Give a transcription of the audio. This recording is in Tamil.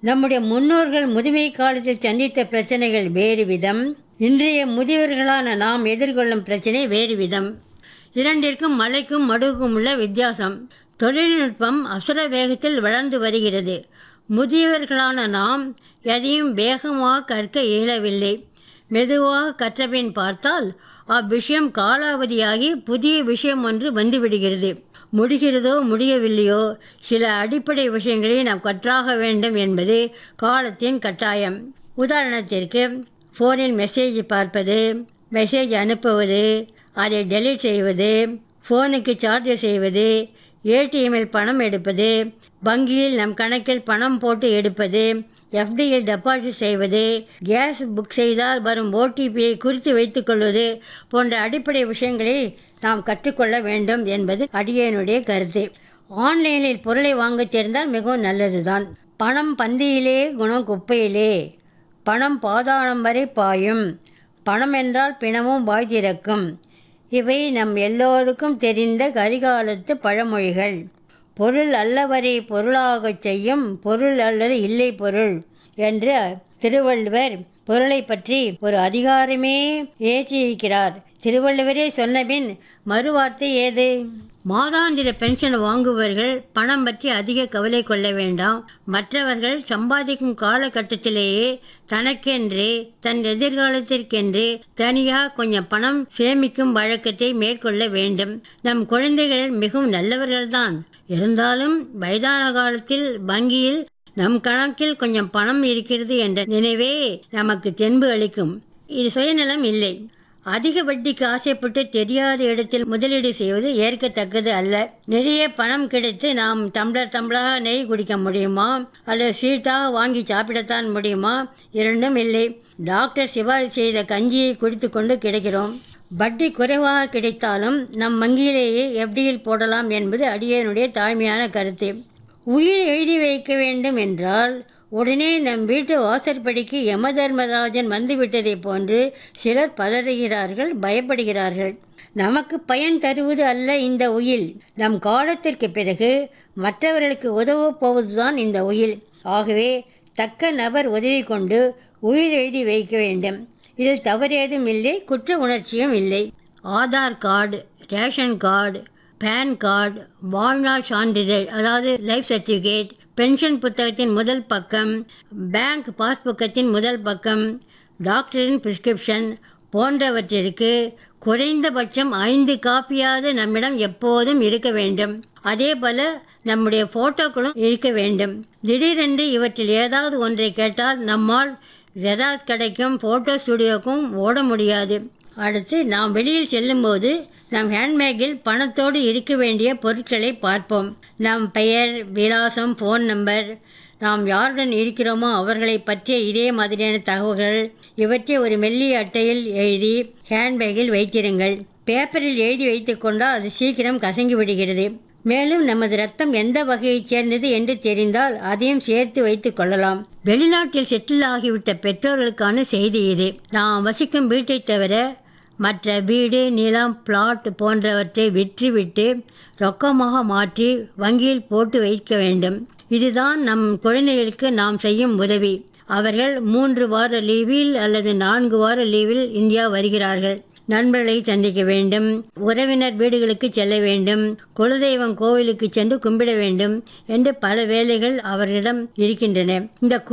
நம்முடைய முன்னோர்கள் முதுமை காலத்தில் சந்தித்த பிரச்சனைகள் வேறு விதம் இன்றைய முதியவர்களான நாம் எதிர்கொள்ளும் பிரச்சனை வேறு விதம் இரண்டிற்கும் மலைக்கும் மடுவுக்கும் உள்ள வித்தியாசம் தொழில்நுட்பம் அசுர வேகத்தில் வளர்ந்து வருகிறது முதியவர்களான நாம் எதையும் வேகமாக கற்க இயலவில்லை மெதுவாக கற்றபின் பார்த்தால் அவ்விஷயம் காலாவதியாகி புதிய விஷயம் ஒன்று வந்துவிடுகிறது முடிகிறதோ முடியவில்லையோ சில அடிப்படை விஷயங்களை நாம் கற்றாக வேண்டும் என்பது காலத்தின் கட்டாயம் உதாரணத்திற்கு ஃபோனில் மெசேஜ் பார்ப்பது மெசேஜ் அனுப்புவது அதை டெலீட் செய்வது ஃபோனுக்கு சார்ஜ் செய்வது ஏடிஎம்மில் பணம் எடுப்பது வங்கியில் நம் கணக்கில் பணம் போட்டு எடுப்பது எஃப்டியில் டெபாசிட் செய்வது கேஸ் புக் செய்தால் வரும் ஓடிபியை குறித்து வைத்துக்கொள்வது போன்ற அடிப்படை விஷயங்களை நாம் கற்றுக்கொள்ள வேண்டும் என்பது அடியனுடைய கருத்து ஆன்லைனில் பொருளை வாங்க தெரிந்தால் மிகவும் நல்லதுதான் பணம் பந்தியிலே குணம் குப்பையிலே பணம் பாதாளம் வரை பாயும் பணம் என்றால் பிணமும் வாய் திறக்கும் இவை நம் எல்லோருக்கும் தெரிந்த கரிகாலத்து பழமொழிகள் பொருள் அல்லவரை பொருளாகச் செய்யும் பொருள் அல்லது இல்லை பொருள் என்று திருவள்ளுவர் பொருளை பற்றி ஒரு அதிகாரமே ஏற்றியிருக்கிறார் திருவள்ளுவரே சொன்னபின் மறுவார்த்தை ஏது மாதாந்திர பென்ஷன் வாங்குபவர்கள் பணம் பற்றி அதிக கவலை கொள்ள வேண்டாம் மற்றவர்கள் சம்பாதிக்கும் காலகட்டத்திலேயே தனக்கென்று தன் எதிர்காலத்திற்கென்று தனியாக கொஞ்சம் பணம் சேமிக்கும் வழக்கத்தை மேற்கொள்ள வேண்டும் நம் குழந்தைகள் மிகவும் நல்லவர்கள்தான் இருந்தாலும் வயதான காலத்தில் வங்கியில் நம் கணக்கில் கொஞ்சம் பணம் இருக்கிறது என்ற நினைவே நமக்கு தென்பு அளிக்கும் இது சுயநலம் இல்லை அதிக வட்டிக்கு ஆசைப்பட்டு தெரியாத இடத்தில் முதலீடு செய்வது ஏற்கத்தக்கது அல்ல நிறைய பணம் கிடைத்து நாம் டம்ளர் டம்ளராக நெய் குடிக்க முடியுமா அல்லது ஸ்வீட்டாக வாங்கி சாப்பிடத்தான் முடியுமா இரண்டும் இல்லை டாக்டர் சிபாரிசு செய்த கஞ்சியை குடித்து கொண்டு கிடைக்கிறோம் வட்டி குறைவாக கிடைத்தாலும் நம் வங்கியிலேயே எஃப்டியில் போடலாம் என்பது அடியனுடைய தாழ்மையான கருத்து உயிர் எழுதி வைக்க வேண்டும் என்றால் உடனே நம் வீட்டு வாசற்படிக்கு யமதர்மராஜன் வந்துவிட்டதைப் போன்று சிலர் பதறுகிறார்கள் பயப்படுகிறார்கள் நமக்கு பயன் தருவது அல்ல இந்த உயில் நம் காலத்திற்கு பிறகு மற்றவர்களுக்கு உதவப் போவதுதான் இந்த உயில் ஆகவே தக்க நபர் உதவி கொண்டு உயிர் எழுதி வைக்க வேண்டும் இதில் தவறேதும் இல்லை குற்ற உணர்ச்சியும் இல்லை Aadhaar card ration card PAN card வாழ்நாள் சான்றிதழ் அதாவது லைஃப் சர்டிஃபிகேட் பென்ஷன் புத்தகத்தின் முதல் பக்கம் பேங்க் பாஸ்புக்கத்தின் முதல் பக்கம் டாக்டரின் பிரிஸ்கிரிப்ஷன் போன்றவற்றிற்கு குறைந்தபட்சம் ஐந்து காப்பியாவது நம்மிடம் எப்போதும் இருக்க வேண்டும் அதே போல நம்முடைய ஃபோட்டோக்களும் இருக்க வேண்டும் திடீரென்று இவற்றில் ஏதாவது ஒன்றை கேட்டால் நம்மால் ஜெராக்ஸ் கடைக்கும் ஃபோட்டோ ஸ்டுடியோக்கும் ஓட முடியாது அடுத்து நாம் வெளியில் செல்லும்போது நம் ஹேண்ட்பேக்கில் பணத்தோடு இருக்க வேண்டிய பொருட்களை பார்ப்போம் நம் பெயர் விலாசம் ஃபோன் நம்பர் நாம் யாருடன் இருக்கிறோமோ அவர்களை பற்றிய இதே மாதிரியான தகவல்கள் இவற்றை ஒரு மெல்லிய அட்டையில் எழுதி ஹேண்ட்பேக்கில் வைத்திருங்கள் பேப்பரில் எழுதி வைத்துக்கொண்டால் அது சீக்கிரம் கசங்கி விடுகிறது மேலும் நமது ரத்தம் எந்த வகையைச் சேர்ந்தது என்று தெரிந்தால் அதையும் சேர்த்து வைத்துக் கொள்ளலாம் வெளிநாட்டில் செட்டில் ஆகிவிட்ட பெற்றோர்களுக்கான செய்தி இது நாம் வசிக்கும் வீட்டைத் தவிர மற்ற வீடு நிலம் பிளாட் போன்றவற்றை விற்றுவிட்டு ரொக்கமாக மாற்றி வங்கியில் போட்டு வைக்க வேண்டும் இதுதான் நம் குழந்தைகளுக்கு நாம் செய்யும் உதவி அவர்கள் மூன்று வார லீவில் அல்லது நான்கு வார லீவில் இந்தியா வருகிறார்கள் நண்பர்களை சந்திக்க வேண்டும் உறவினர் வீடுகளுக்கு செல்ல வேண்டும் குலதெய்வம் கோவிலுக்கு சென்று கும்பிட வேண்டும் என்று பல வேலைகள் அவர்களிடம் இருக்கின்றன இந்த